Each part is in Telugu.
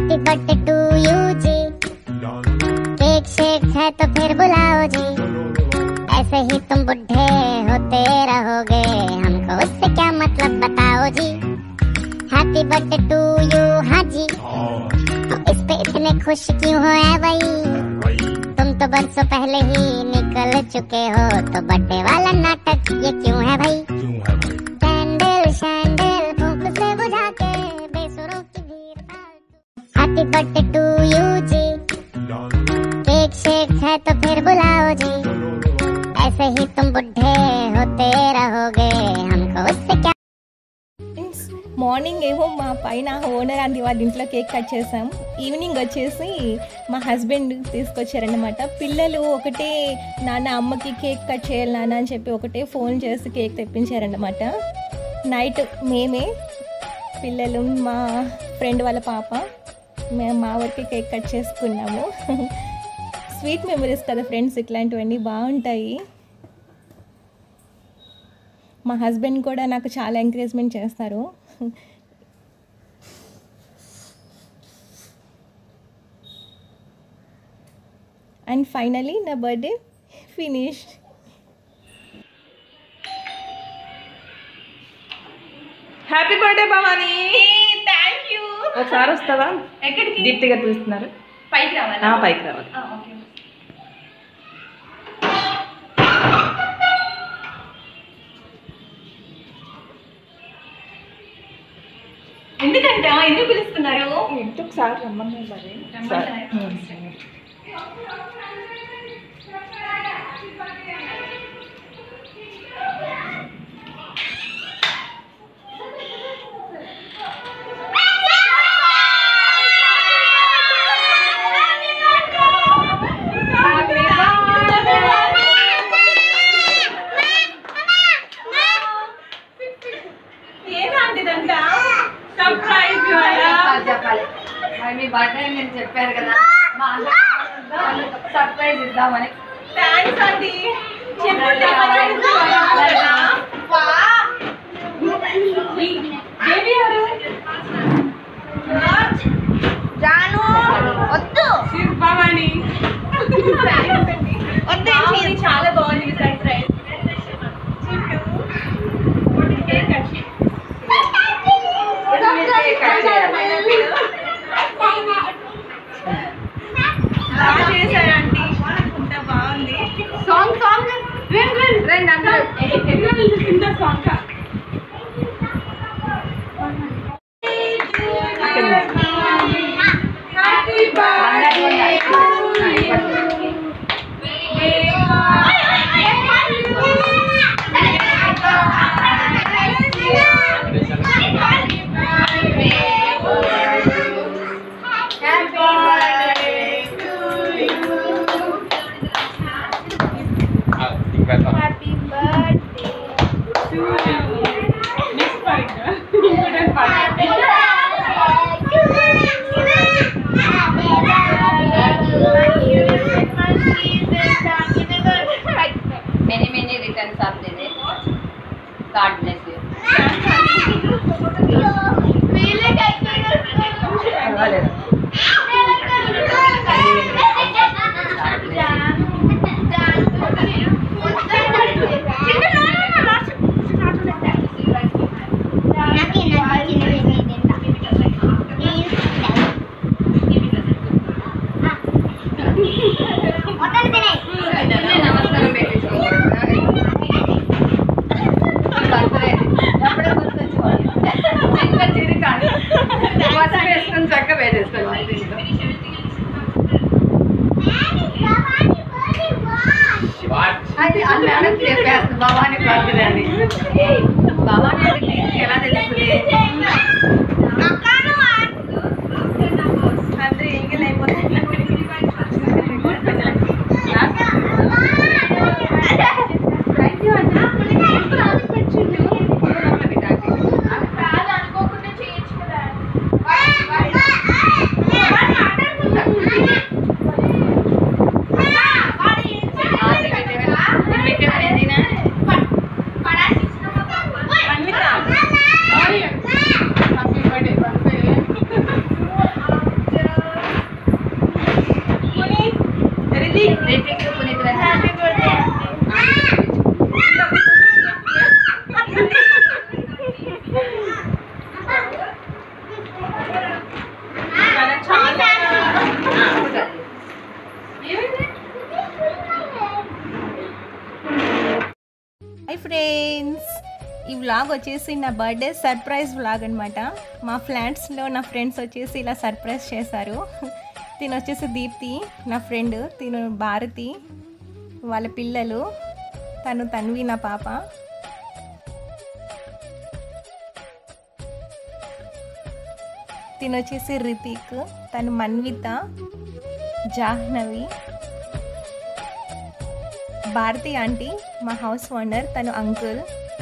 हैप्पी बर्थडे टू यू जी केक शेक है तो फिर बुलाओ जी ऐसे ही तुम बुढ़े होते रहोगे हमको उससे क्या मतलब बताओ जी हैप्पी बर्थडे टू यू हाँ जी तो इस पे इतने खुश क्यों हो ऐ भाई तुम तो बरसों पहले ही निकल चुके हो तो बर्थडे वाला नाटक ये क्यों है भाई कैंडल शैंडल फूंक से बुझा के बेसुरों की भीड़ हैप्पी बर्थडे टू यू जी केक शेक है तो फिर बुलाओ जी ऐसे ही तुम बुढ़े होते रहोगे हमको उससे क्या ఫ్రెండ్స్ మార్నింగ్ ఏమో మా పైన ఓనర్ అంది వాళ్ళ ఇంట్లో కేక్ కట్ చేసాం ఈవినింగ్ వచ్చేసి మా హస్బెండ్ తీసుకొచ్చారనమాట పిల్లలు ఒకటే నాన్న అమ్మకి కేక్ కట్ చేయాలి నాన్న అని చెప్పి ఒకటే ఫోన్ చేసి కేక్ తెప్పించారన్నమాట నైట్ మేమే పిల్లలు మా ఫ్రెండ్ వాళ్ళ పాప మేము మా వరకే కేక్ కట్ చేసుకున్నాము స్వీట్ మెమరీస్ కదా ఫ్రెండ్స్ ఇట్లాంటివన్నీ బాగుంటాయి మా హస్బెండ్ కూడా నాకు చాలా ఎంకరేజ్మెంట్ చేస్తారు అండ్ ఫైనలీ నా birthday finished happy birthday Bhavani thank you ఒకసారి వస్తావా ఎక్కడికి దీప్తి గారు పిలుస్తున్నారు పైకి ఆ, రావాలా పైకి రావాలి ఓకే ఎందుకంట ఎందుకు పిలుస్తున్నారు ఇంటి ఒకసారి రమ్మన్నారు మరి రమ్మన్నారా? ఒకసారి. ఉమ్. ఏంటంటిదంట సర్ప్రైజ్ చెప్పాలి మరి మీ బర్త్డే నేను చెప్పారు కదా మా అందరూ సర్ప్రైజ్ ఇద్దామని థ్యాంక్స్ అండి చెప్పండి బేబీ ఎవరు జాను వద్దు భవాని బాగుంది, చాలా బాగుంది సర్ప్రైజ్ కేక్ కట్ చేయి. బాగా చేశారు ఆంటీ అంతా బాగుంది సాంగ్ సాంగ్ రండి అందరూ Many many returns of the day. God bless you. పర్వాలేదు. నమస్కారం పెట్టించుకోండి బర్త్డే అప్పుడే గుర్తుంచుకోండి చిన్న చిరి కానీ వసతి వేసుకొని చక్క పెట్టేసుకోండి అది అది మేడం చెప్పేస్తుంది భవానీ బర్త్డే అని భవానీ అంటే నీకు ఎలా తెలుస్తుంది అందరూ ఎంగిల్ అయిపోతుంది పెట్టిన వ్లాగ్ వచ్చేసి నా బర్త్డే సర్ప్రైజ్ వ్లాగ్ అనమాట మా ఫ్లాట్స్లో నా ఫ్రెండ్స్ వచ్చేసి ఇలా సర్ప్రైజ్ చేశారు తిను వచ్చేసి దీప్తి నా ఫ్రెండ్ తిను భారతి వాళ్ళ పిల్లలు తను తన్వి నా పాప తిను వచ్చేసి రితిక్ తను మన్విత జాహ్నవి భారతి ఆంటీ మా హౌస్ ఓనర్ తను అంకుల్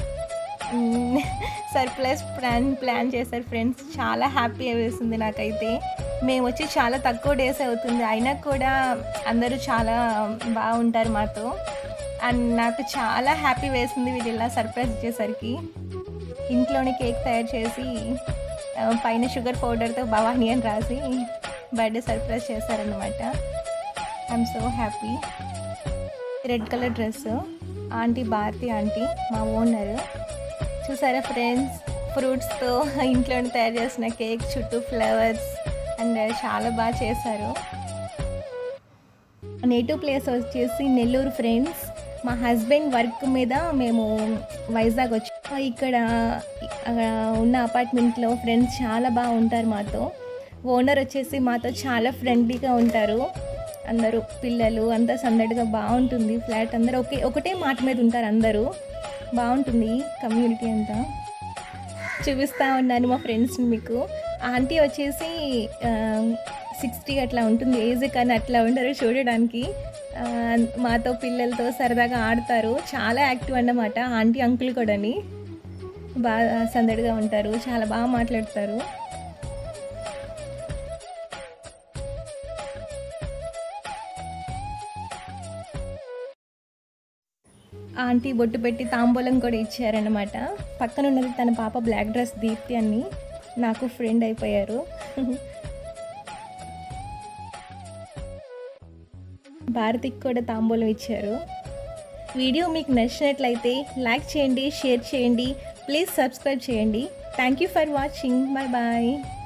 సర్ప్లస్ ప్లాన్ ప్లాన్ చేశారు ఫ్రెండ్స్ చాలా హ్యాపీ వేసింది నాకైతే మేము వచ్చి చాలా తక్కువ డేస్ అవుతుంది అయినా కూడా అందరూ చాలా బాగుంటారు మాతో అండ్ నాకు చాలా హ్యాపీ వేసింది వీళ్ళు ఇలా సర్ప్రైజ్ ఇచ్చేసరికి ఇంట్లోనే కేక్ తయారు చేసి ఆ, పైన షుగర్ పౌడర్తో భవానీ అని రాసి బర్త్డే సర్ప్రైజ్ చేశారనమాట I'm so happy red colour dress aunty Bharathi aunty మా ఓనర్ చూసారా ఫ్రెండ్స్ ఫ్రూట్స్తో ఇంట్లోనే తయారు చేసిన కేక్ చుట్టూ ఫ్లవర్స్ అండ్ చాలా బాగా చేశారు నేటివ్ ప్లేస్ వచ్చేసి నెల్లూరు ఫ్రెండ్స్ మా హస్బెండ్ వర్క్ మీద మేము వైజాగ్ వచ్చాము ఇక్కడ అక్కడ ఉన్న అపార్ట్మెంట్లో ఫ్రెండ్స్ చాలా బాగా ఉంటారు మాతో ఓనర్ వచ్చేసి మాతో చాలా ఫ్రెండ్లీగా ఉంటారు అందరూ పిల్లలు అంతా సందడిగా బాగుంటుంది ఫ్లాట్ అందరూ ఒకే ఒకటే మాట మీద ఉంటారు అందరూ బాగుంటుంది కమ్యూనిటీ అంతా చూపిస్తూ ఉన్నాను మా ఫ్రెండ్స్ని మీకు ఆంటీ వచ్చేసి సిక్స్టీ అట్లా ఉంటుంది ఏజ్ కానీ అట్లా ఉంటారు చూడడానికి ఆ, మాతో పిల్లలతో సరదాగా ఆడతారు చాలా యాక్టివ్ అన్నమాట ఆంటీ అంకుల్ కూడాని బాగా సందడిగా ఉంటారు చాలా బాగా మాట్లాడతారు ఆంటీ బొట్టు పెట్టి తాంబూలం కూడా ఇచ్చారనమాట పక్కన ఉన్నది తన పాప బ్లాక్ డ్రెస్ దీప్తి అని నాకు ఫ్రెండ్ అయిపోయారు భారతికి కూడా తాంబూలం ఇచ్చారు వీడియో మీకు నచ్చినట్లయితే లైక్ చేయండి షేర్ చేయండి ప్లీజ్ సబ్స్క్రైబ్ చేయండి thank you for watching bye bye